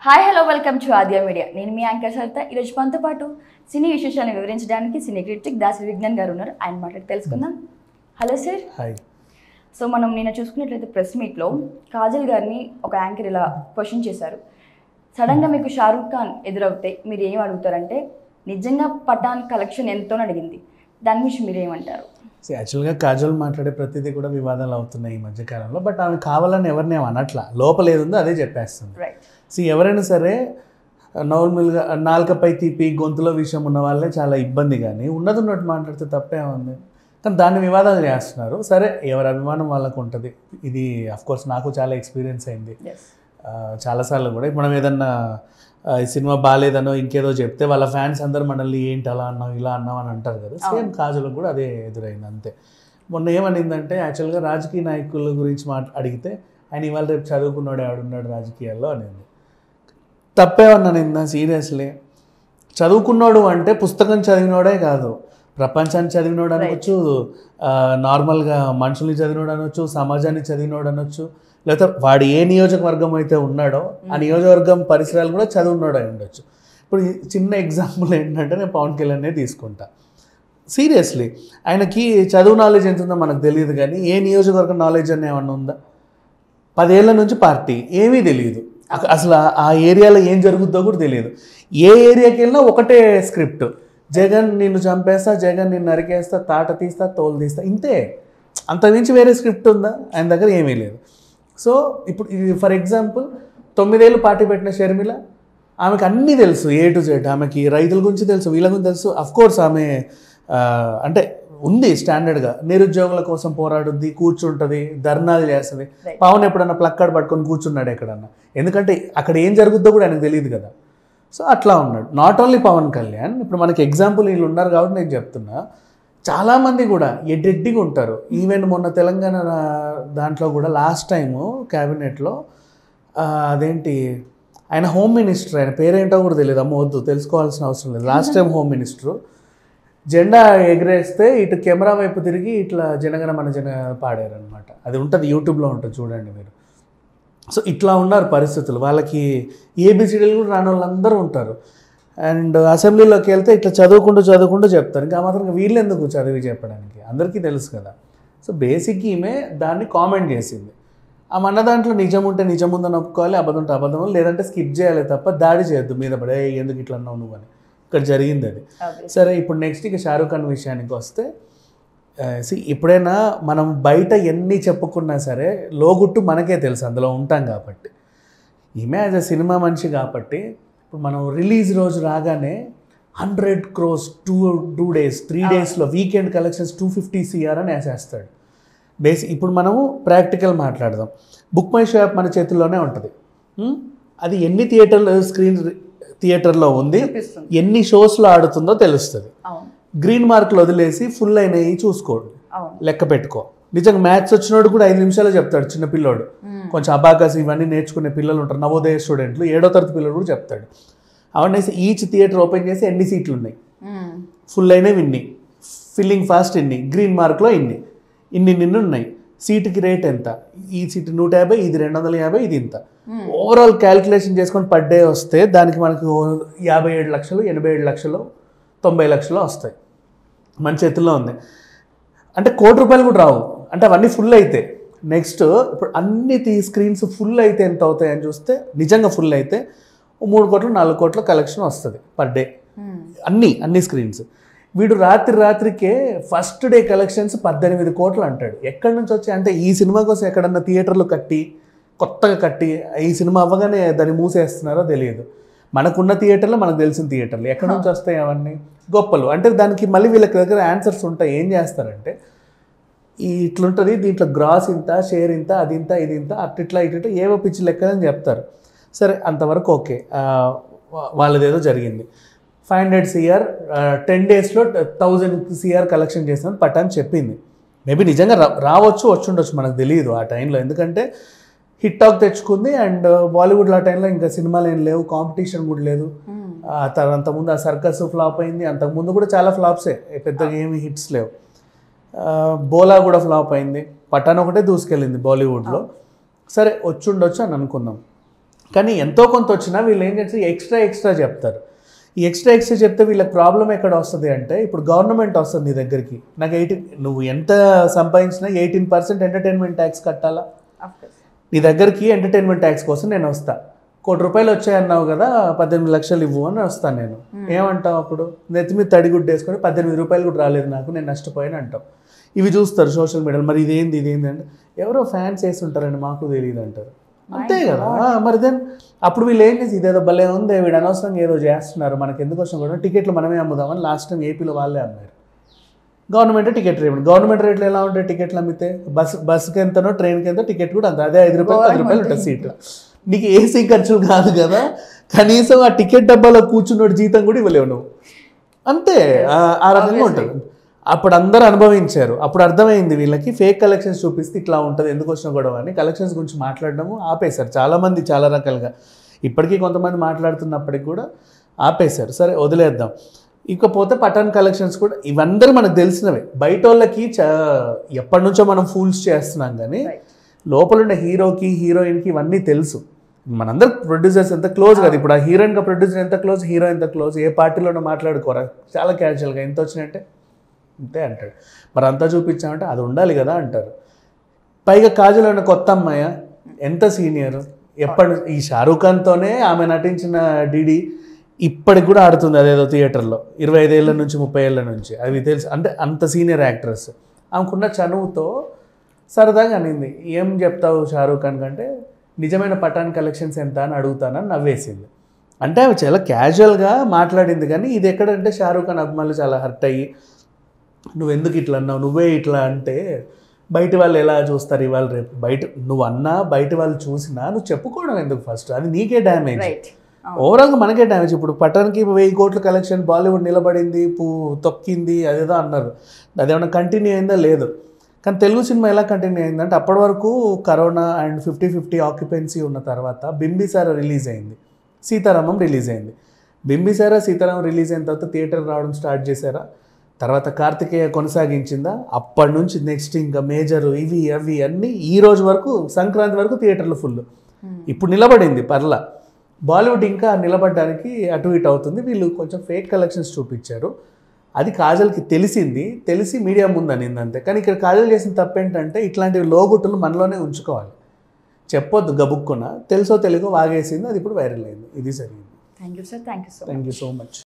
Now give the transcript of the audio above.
Hi hello welcome to Aadya media నేను మీ anchor Saritha ఈరోజు మనతో పాటు సినీ విశేషాలను వివరించడానికి సినీ క్రిటిక్ దాసి విజ్ఞాన్ గారు ఉన్నారు ఆయన మాట్లాడి తెలుసుకుందాం హలో సార్ హాయ్ సో మనం నిన్న చూసుకున్నట్లయితే ప్రెస్ మీట్లో కాజల్ గారిని ఒక యాంకర్ ఇలా క్వశ్చన్ చేశారు సడన్గా మీకు షారూక్ ఖాన్ ఎదురవుతే మీరు ఏం అడుగుతారంటే నిజంగా పఠాన్ కలెక్షన్ ఎంతో అని అడిగింది దాని గురించి మీరు ఏమంటారు యాక్చువల్గా కాజల్ మాట్లాడే ప్రతిదీ కూడా వివాదాలు అవుతున్నాయి ఈ మధ్యకాలంలో బట్ ఆమె కావాలని ఎవరిని ఏమి అనట్లా లోపల ఏది ఉందో అదే చెప్పేస్తుంది రైట్ సో ఎవరైనా సరే నార్మల్గా నాలుకపై తీపి గొంతులో విషయం ఉన్న వాళ్ళే చాలా ఇబ్బంది కానీ ఉన్నది ఉన్నట్టు మాట్లాడితే తప్పే ఉంది కానీ దాన్ని వివాదాలు చేస్తున్నారు సరే ఎవరి అభిమానం వాళ్ళకు ఉంటుంది ఇది కోర్స్ నాకు చాలా ఎక్స్పీరియన్స్ అయింది ఎస్ ఆ, చాలాసార్లు కూడా మనం ఏదన్నా ఆ, ఈ సినిమా బాగాలేదనో ఇంకేదో చెప్తే వాళ్ళ ఫ్యాన్స్ అందరు మనల్ని ఏంటి అలా అన్నావు ఇలా అన్నావు అని అంటారు కదా సేమ్ కాజులకు కూడా అదే ఎదురైంది అంతే మొన్న ఏమనిందంటే యాక్చువల్గా రాజకీయ నాయకుల గురించి మాట అడిగితే ఆయన ఇవాళ రేపు చదువుకున్నాడు ఆడున్నాడు రాజకీయాల్లో అనేది తప్పేమన్నా నిందా సీరియస్లీ చదువుకున్నాడు అంటే పుస్తకం చదివినోడే కాదు ప్రపంచాన్ని చదివినోడు అనొచ్చు ఆ, నార్మల్గా మనుషుల్ని చదివినోడు అనొచ్చు సమాజాన్ని చదివినోడు అనొచ్చు లేకపోతే వాడు ఏ నియోజకవర్గం అయితే ఉన్నాడో ఆ నియోజకవర్గం పరిసరాలు కూడా చదివినోడు అయి ఉండొచ్చు ఇప్పుడు ఈ చిన్న ఎగ్జాంపుల్ ఏంటంటే నేను పవన్ కళ్యాణ్నే తీసుకుంటా సీరియస్లీ ఆయనకి చదువు నాలెడ్జ్ ఎంత ఉందో మనకు తెలియదు కానీ ఏ నియోజకవర్గం నాలెడ్జ్ అని ఏమన్నా ఉందా పదేళ్ల నుంచి పార్టీ ఏమీ తెలియదు అక- అసలు ఆ- ఆ ఏరియాలో ఏం జరుగుద్దో కూడా తెలియదు ఏ ఏరియాకి వెళ్ళినా ఒకటే స్క్రిప్ట్ జగన్ నిన్ను చంపేస్తా జగన్ నిన్ను నరికేస్తా తాట తీస్తా తోలు తీస్తా ఇంతే అంతకుమించి వేరే స్క్రిప్ట్ ఉందా ఆయన దగ్గర ఏమీ లేదు సో ఇప్పుడు ఇది ఫర్ ఎగ్జాంపుల్ తొమ్మిదేళ్ళు పార్టీ పెట్టిన షర్మిల ఆమెకు అన్నీ తెలుసు ఏ టు జెడ్ ఆమెకి రైతుల గురించి తెలుసు వీళ్ళ గురించి తెలుసు అఫ్ కోర్స్ ఆమె ఆ, అంటే ఉంది స్టాండర్డ్గా నిరుద్యోగుల కోసం పోరాడుద్ది కూర్చుంటుంది ధర్నాలు చేస్తుంది Right. పవన్ ఎప్పుడన్నా ప్లక్కాడు పట్టుకొని కూర్చున్నాడు ఎక్కడన్నా ఎందుకంటే అక్కడ ఏం జరుగుద్దో కూడా ఆయనకు తెలియదు కదా సో అట్లా ఉన్నాడు నాట్ ఓన్లీ పవన్ కళ్యాణ్ ఇప్పుడు మనకి ఎగ్జాంపుల్ వీళ్ళు ఉన్నారు కాబట్టి నేను చెప్తున్నా చాలామంది కూడా ఎడ్డెడ్డిగా ఉంటారు ఈవెన్ మొన్న తెలంగాణ రా- దాంట్లో కూడా లాస్ట్ టైము క్యాబినెట్లో అదేంటి ఆయన హోమ్ మినిస్టర్ ఆయన పేరేంటో కూడా తెలియదు అమ్మ వద్దు తెలుసుకోవాల్సిన అవసరం లేదు లాస్ట్ టైం హోమ్ మినిస్టర్ జెండా ఎగరేస్తే ఇటు కెమెరా వైపు తిరిగి ఇట్లా జనగణ మన జన పాడారు అనమాట అది ఉంటుంది యూట్యూబ్లో ఉంటుంది చూడండి మీరు సో ఇట్లా ఉన్నారు పరిస్థితులు వాళ్ళకి ఏబిసిడీలు కూడా రాని వాళ్ళందరూ ఉంటారు అండ్ అసెంబ్లీలోకి వెళ్తే ఇట్లా చదువుకుంటూ చదువుకుంటూ చెప్తారు ఇంకా ఆ మాత్రం వీళ్ళు ఎందుకు చదివి చెప్పడానికి అందరికీ తెలుసు కదా సో బేసిక్ ఈమె దాన్ని కామెంట్ చేసింది ఆ మన దాంట్లో నిజం ఉంటే నిజం ఉందని ఒప్పుకోవాలి అబద్ధం ఉంటే అబద్ధం లేదంటే స్కిప్ చేయాలి తప్ప దాడి చేయొద్దు మీద పడే "ఏయ్, ఎందుకు ఇట్లా అన్నావు నువ్వు అని ఇక్కడ జరిగింది అది సరే ఇప్పుడు నెక్స్ట్ ఇక షారూఖ్ ఖాన్ విషయానికి వస్తే సి ఎప్పుడైనా మనం బయట ఎన్ని చెప్పుకున్నా సరే లోగుట్టు మనకే తెలుసు అందులో ఉంటాం కాబట్టి ఈమె యాజ్ అ సినిమా మనిషి కాబట్టి ఇప్పుడు మనం రిలీజ్ రోజు రాగానే hundred crores two two days three డేస్లో weekend collections two fifty CR అని వేసేస్తాడు బేసిక్ ఇప్పుడు మనము ప్రాక్టికల్ మాట్లాడదాం బుక్ మై షో యాప్ మన చేతుల్లోనే ఉంటుంది ఉం? అది ఎన్ని థియేటర్లో స్క్రీన్ థియేటర్లో ఉంది చూపిస్తుంది ఎన్ని షోస్లో ఆడుతుందో తెలుస్తుంది అవును గ్రీన్ మార్కులు వదిలేసి ఫుల్ అయినాయి చూసుకోండి అవును లెక్క పెట్టుకో నిజంగా మ్యాథ్స్ వచ్చినోడు కూడా ఐదు నిమిషాలు చెప్తాడు చిన్న పిల్లోడు కొంచెం అబాకస్ ఇవన్నీ నేర్చుకునే పిల్లలు ఉంటారు నవోదయ స్టూడెంట్లు ఏడో తరగతి పిల్లలు కూడా చెప్తాడు అవన్నీ ఈచ్ థియేటర్ ఓపెన్ చేసి ఎన్ని సీట్లు ఉన్నాయి మ్మ్. ఫుల్ అయినవి ఇన్ని ఫిల్లింగ్ ఫాస్ట్ ఇన్ని గ్రీన్ మార్క్లో ఇన్ని ఇన్ని నిన్ను ఉన్నాయి సీటుకి రేట్ ఎంత ఈ సీటు నూట యాభై ఇది రెండు వందల యాభై ఇది ఇంత ఓవరాల్ క్యాలిక్యులేషన్ చేసుకొని పర్ డే వస్తే దానికి మనకు యాభై ఏడు లక్షలు ఎనభై ఏడు లక్షలు తొంభై లక్షలు వస్తాయి మన చేతుల్లో ఉంది అంటే కోటి రూపాయలు కూడా రావు అంటే అవన్నీ ఫుల్ అయితే నెక్స్ట్ ఇప్పుడు అన్ని తీ స్క్రీన్స్ ఫుల్ అయితే ఎంత అవుతాయి అని చూస్తే నిజంగా ఫుల్ అయితే ఓ మూడు కోట్లు నాలుగు కోట్ల కలెక్షన్ వస్తుంది పర్ డే మ్మ్. అన్ని అన్ని స్క్రీన్స్ వీడు రాత్రి రాత్రికే ఫస్ట్ డే కలెక్షన్స్ పద్దెనిమిది కోట్లు అంటాడు ఎక్కడి నుంచి వచ్చాయి అంటే ఈ సినిమా కోసం ఎక్కడన్నా థియేటర్లు కట్టి కొత్తగా కట్టి ఈ సినిమా అవ్వగానే దాన్ని మూసేస్తున్నారో తెలియదు మనకున్న థియేటర్లు మనకు తెలిసిన థియేటర్లు ఎక్కడి నుంచి వస్తాయి అవన్నీ గొప్పలు అంటే దానికి మళ్ళీ వీళ్ళకి దగ్గర ఆన్సర్స్ ఉంటాయి ఏం చేస్తారంటే ఈ ఇట్లుంటుంది దీంట్లో గ్రాస్ ఇంత షేర్ ఇంత అది ఇంత ఇది ఇంత అట్టిట్లా ఇట్లా ఏవో పిచ్చి లెక్కలని చెప్తారు సరే అంతవరకు ఓకే ఆ, వా- వాళ్ళదేదో జరిగింది ఫైవ్ హండ్రెడ్ సిఆర్ టెన్ డేస్లో థౌజండ్ సిఆర్ కలెక్షన్ చేస్తామని పటాన్ చెప్పింది మేబీ నిజంగా రా రావచ్చు వచ్చి ఉండొచ్చు మనకు తెలియదు ఆ టైంలో ఎందుకంటే హిట్ టాక్ తెచ్చుకుంది అండ్ బాలీవుడ్లో ఆ టైంలో ఇంకా సినిమాలు ఏం లేవు కాంపిటీషన్ కూడా లేదు మ్మ్. ఆ తర్వాత అంతకుముందు ఆ సర్కస్ ఫ్లాప్ అయింది అంతకుముందు కూడా చాలా ఫ్లాప్సే పెద్దగా ఏమి హిట్స్ లేవు ఆ, బోలా కూడా ఫ్లాప్ అయింది పఠాన్ ఒకటే దూసుకెళ్ళింది బాలీవుడ్లో సరే వచ్చుండొచ్చు అని అనుకుందాం కానీ ఎంతో కొంత వచ్చినా వీళ్ళు ఏం చేస్తారు ఎక్స్ట్రా ఎక్స్ట్రా చెప్తారు ఈ ఎక్స్ట్రా ఎక్స్ట్రా చెప్తే వీళ్ళకి ప్రాబ్లం ఎక్కడ వస్తుంది అంటే ఇప్పుడు గవర్నమెంట్ వస్తుంది నీ దగ్గరికి నాకు ఎయిటీన్ నువ్వు ఎంత సంపాదించినా ఎయిటీన్ పర్సెంట్ ఎంటర్టైన్మెంట్ ట్యాక్స్ కట్టాలా Of course. నీ దగ్గరికి ఎంటర్టైన్మెంట్ ట్యాక్స్ కోసం నేను వస్తా కోటి రూపాయలు వచ్చాయన్నావు కదా పద్దెనిమిది లక్షలు ఇవ్వు అని వస్తాను నేను ఏమంటావు అప్పుడు నెత్తి మీద తడిగుడ్డు వేసుకొని పద్దెనిమిది రూపాయలు కూడా రాలేదు నాకు నేను నష్టపోయాను అంటాం ఇవి చూస్తారు సోషల్ మీడియాలో మరి ఇదేంది ఇదేంది అంటే ఎవరో ఫ్యాన్స్ వేసి ఉంటారని మాకు తెలియదు అంటారు అంతే కదా ఆ, మరి దెన్ అప్పుడు వీళ్ళు ఏం చేసి ఇదేదో భలే ఉంది వీడు అనవసరంగా ఏదో చేస్తున్నారు మనకి ఎందుకు వచ్చినా కూడా టికెట్లు మనమే అమ్ముదామని లాస్ట్ టైం ఏపీలో వాళ్ళే అమ్మారు గవర్నమెంట్ టికెట్ రేట్ గవర్నమెంట్ రేట్లు ఎలా ఉంటాయి టికెట్లు అమ్మితే బస్ బస్కి ఎంతనో ట్రైన్కి ఎంతో టికెట్ కూడా అంత అదే ఐదు రూపాయలు పది రూపాయలు ఉంటుంది సీట్ నీకు ఏసీ ఖర్చులు కాదు కదా కనీసం ఆ టికెట్ డబ్బాలో కూర్చున్నోడు జీతం కూడా ఇవ్వలేవు నువ్వు అంతే ఆ- ఆ రకంగా ఉంటుంది అప్పుడు అందరూ అనుభవించారు అప్పుడు అర్థమైంది వీళ్ళకి ఫేక్ కలెక్షన్స్ చూపిస్తే ఇట్లా ఉంటుంది ఎందుకు వచ్చిన గొడవ అని కలెక్షన్స్ గురించి మాట్లాడడము ఆపేశారు చాలామంది చాలా రకాలుగా ఇప్పటికీ కొంతమంది మాట్లాడుతున్నప్పటికి కూడా ఆపేశారు సరే వదిలేద్దాం ఇకపోతే పఠాన్ కలెక్షన్స్ కూడా ఇవందరూ మనకు తెలిసినవే బయట వాళ్ళకి చా ఎప్పటి నుంచో మనం ఫూల్స్ చేస్తున్నాం కానీ Right. లోపల ఉండే హీరోకి హీరోయిన్కి ఇవన్నీ తెలుసు మనందరు ప్రొడ్యూసర్స్ ఎంత క్లోజ్ కదా ఇప్పుడు ఆ హీరోయిన్గా ప్రొడ్యూసర్ ఎంత క్లోజ్ హీరో ఎంత క్లోజ్ ఏ పార్టీలోనో మాట్లాడుకోరా చాలా క్యాజువల్గా ఎంత వచ్చినట్టే అంతే అంటాడు మరి అంతా చూపించామంటే అది ఉండాలి కదా అంటారు పైగా కాజల్ అన్న కొత్త అమ్మాయ ఎంత సీనియర్ ఎప్పటి ఈ షారూఖ్ ఖాన్తోనే ఆమె నటించిన డిడి ఇప్పటికి కూడా ఆడుతుంది అదేదో థియేటర్లో ఇరవై ఐదేళ్ల నుంచి ముప్పై ఏళ్ళ నుంచి అది తెలుసు అంటే అంత సీనియర్ యాక్ట్రెస్ ఆమెకున్న చనువుతో సరదాగా అనింది ఏం చెప్తావు షారూఖ్ ఖాన్ కంటే నిజమైన పఠాన్ కలెక్షన్స్ ఎంత అని అడుగుతానని నవ్వేసింది అంటే ఆమె చాలా క్యాజువల్గా మాట్లాడింది కానీ ఇది ఎక్కడంటే షారూఖ్ ఖాన్ అభిమానులు చాలా హర్ట్ అయ్యి నువ్వు ఎందుకు ఇట్లా అన్నావు నువ్వే ఇట్లా అంటే బయట వాళ్ళు ఎలా చూస్తారు ఇవాళ రేపు బయట నువ్వు అన్నా బయట వాళ్ళు చూసినా నువ్వు చెప్పుకోవడం ఎందుకు ఫస్ట్ అది నీకే డ్యామేజ్ రైట్ ఓవరాల్గా మనకే డ్యామేజ్ ఇప్పుడు పట్టణానికి వెయ్యి కోట్ల కలెక్షన్ బాలీవుడ్ నిలబడింది పూ తొక్కింది అదేదో అన్నారు అదేమన్నా కంటిన్యూ అయిందా లేదు కానీ తెలుగు సినిమా ఎలా కంటిన్యూ అయిందంటే అప్పటి వరకు corona and fifty fifty occupancy ఉన్న తర్వాత బింబిసార రిలీజ్ అయింది సీతారామం రిలీజ్ అయింది బింబిసార సీతారామం రిలీజ్ అయిన తర్వాత థియేటర్ రావడం స్టార్ట్ చేశారా తర్వాత కార్తికేయ కొనసాగించిందా అప్పటి నుంచి నెక్స్ట్ ఇంకా మేజర్ ఇవి అవి అన్నీ ఈ రోజు వరకు సంక్రాంతి వరకు థియేటర్లు ఫుల్ ఇప్పుడు నిలబడింది పర్లా బాలీవుడ్ ఇంకా నిలబడడానికి అటు ఇటు అవుతుంది వీళ్ళు కొంచెం ఫేక్ కలెక్షన్స్ చూపించారు అది కాజల్కి తెలిసింది తెలిసి మీడియా ముందు అనింది అంతే కానీ ఇక్కడ కాజల్ చేసిన తప్పేంటంటే ఇట్లాంటివి లోగుట్టులు మనలోనే ఉంచుకోవాలి చెప్పొద్దు గబుక్కున తెలుసో తెలుగో వాగేసింది అది ఇప్పుడు వైరల్ అయింది ఇది జరిగింది thank you sir thank you so thank you so much